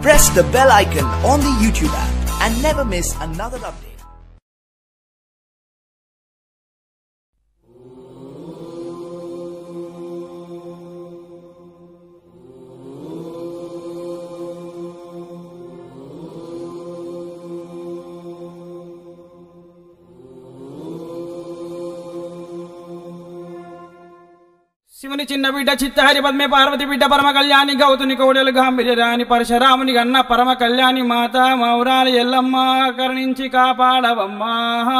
press the bell icon on the YouTube app and never miss another update. శివుని చిన్న బిడ్డ చిత్తహరి పద్మే పార్వతి బిడ్డ పరమ కళ్యాణి గౌతుని కోడలు గాంభీర్య రాణి పరశురాముని గన్న పరమ కళ్యాణి మాత మౌరాలి ఎల్లమ్మ కరుణించి కాపాడవమ్మా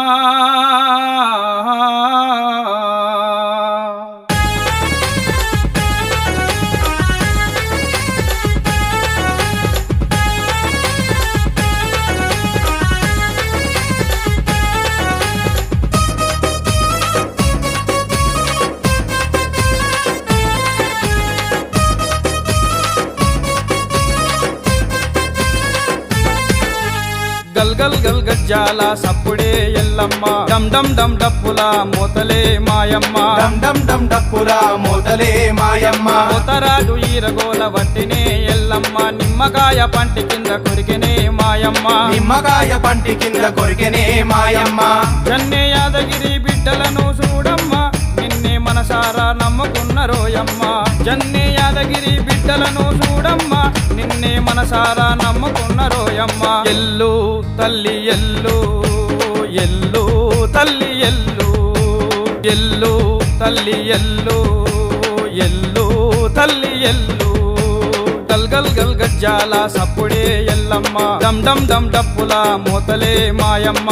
గల్ గల్ గల్ గజ్జాల సప్పుడే ఎల్లమ్మ డమ్ డమ్ డమ్ డప్పుల మూతలే మాయమ్మ డమ్ డమ్ డమ్ డప్పుల మూతలే మాయమ్మ పోతరాజు ఈరగోల వట్టినే ఎల్లమ్మ నిమ్మకాయ పంటి కింద కొరికినే మాయమ్మ నిమ్మకాయ పంటి కింద కొరికెనే మాయమ్మ జన్నే యాదగిరి బిడ్డలను చూడమ్మ నిన్నే మనసారా నమ్ముకున్న రోయమ్మ జన్నే యాదగిరి బిడ్డలను చూడమ్మ నిన్నే మనసారా నమ్ముకున్న రోయమ్మ ఎల్లు తల్లి ఎల్లు ఎల్లు తల్లి ఎల్లు ఎల్లు తల్లి ఎల్లు ఎల్లు తల్లి ఎల్లు గల్ గల్ గల్ గజ్జాల సప్పుడే ఎల్లమ్మ డమ్ డమ్ డమ్ డప్పుల మూతలే మాయమ్మ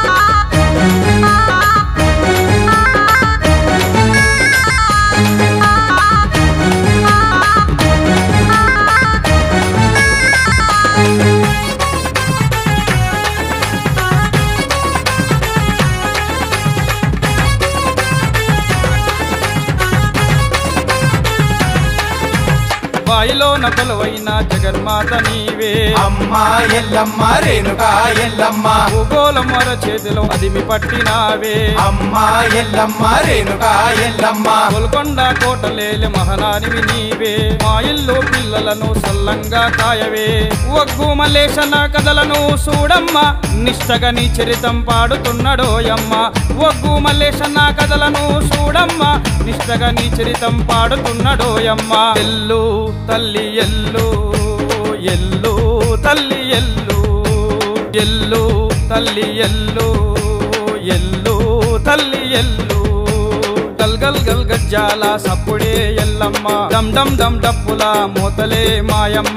బాయిలో నకలువైన జగన్మాత నీవే అమ్మ ఎల్లమ్మ రేణుకా ఎల్లమ్మ భూగోళం మర చేతిలో అదిమి పట్టినావే అమ్మ ఎల్లమ్మ రేణుకా ఎల్లమ్మ గోల్కొండ కోటలేలి మహనానివి నీవే మా ఇల్లు పిల్లలను సల్లంగా కాయవే ఒగ్గు మల్లేశన కథలను చూడమ్మ నిష్టగా నీ చరితం పాడుతున్నాడోయమ్మ ఒగ్గు మల్లేశన కథలను చూడమ్మ నిష్టగా నీ చరితం పాడుతున్నాడోయమ్మ ఎల్లు తల్లి ఎల్లు ఎల్లు తల్లి ఎల్లు ఎల్లు తల్లి ఎల్లు ఎల్లు తల్లి ఎల్లు గల్ గల్ గల్ గజ్జాల సప్పుడే ఎల్లమ్మ డమ్ డమ్ డమ్ డప్పుల మూతలే మాయమ్మ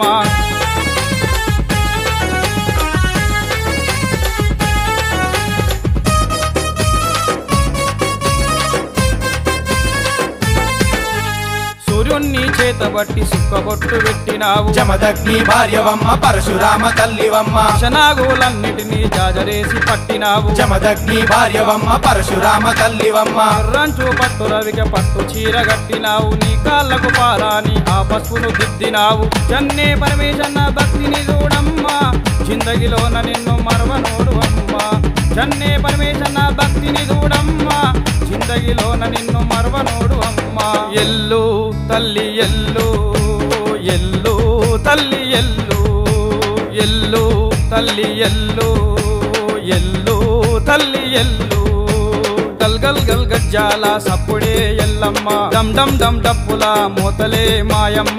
సూర్యుణ్ణి చేతబట్టి సుక్కబొట్టు పెట్టినావు జమదగ్ని భార్యవమ్మ పరశురామ తల్లివమ్మ శనాగులన్నిటినీ జాజరేసి పట్టినావు జమదగ్ని భార్యవమ్మ పరశురామ తల్లివమ్మ రంచు పట్టు రవిక పట్టు చీర కట్టినావు నీ కాళ్ళకు పారాని ఆ పసుపును దిద్దినావు జన్నే పరమేశన్న భక్తిని చూడమ్మా జిందగిలోన నిన్ను మరవనోడు అమ్మా జన్నే పరమేశన్న భక్తిని చూడమ్మా జిందగిలోన నిన్ను మరవనోడు అమ్మా ఎల్లు తల్లి ఎల్లు ఎల్లు తల్లి ఎల్లు ఎల్లు తల్లి ఎల్లు ఎల్లు తల్లి ఎల్లు గల్ గల్ గల్ గజ్జాల సప్పుడే ఎల్లమ్మ డమ్ డమ్ డమ్ డప్పుల మూతలే మాయమ్మ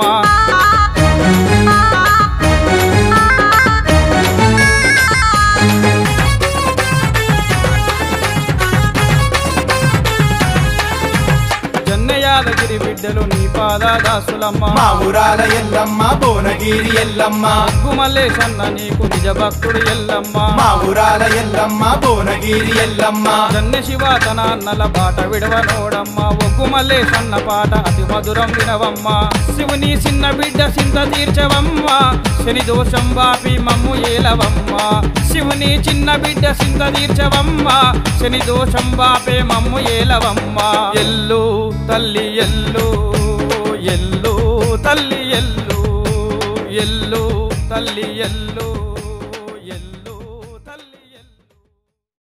జన్న యాదగిరి బిడ్డలు నీ పాదాదాసులమ్మ మా ఊరాల ఎల్లమ్మ భువనగిరి ఎల్లమ్మ గుమల్లేశన్న నీకు నిజ భక్తుడు ఎల్లమ్మ మా ఊరాల ఎల్లమ్మ భువనగిరి ఎల్లమ్మ జన్న శివ తన అన్నల బాట విడవనోడమ్మ ఒగ్గు మల్లేశన్న పాట అతి మధురం వినవమ్మ శివుని చిన్న బిడ్డ చింత తీర్చవమ్మ శని దోషం వాపి మమ్ము ఏలవమ్మ శివుని చిన్న బిడ్డ చింత తీర్చవమ్మ శని దోషం వాపే మమ్ము ఏలవమ్మ ఎల్లు తల్లి ఎల్లు ఎల్లు తల్లి ఎల్లు ఎల్లు తల్లి ఎల్లు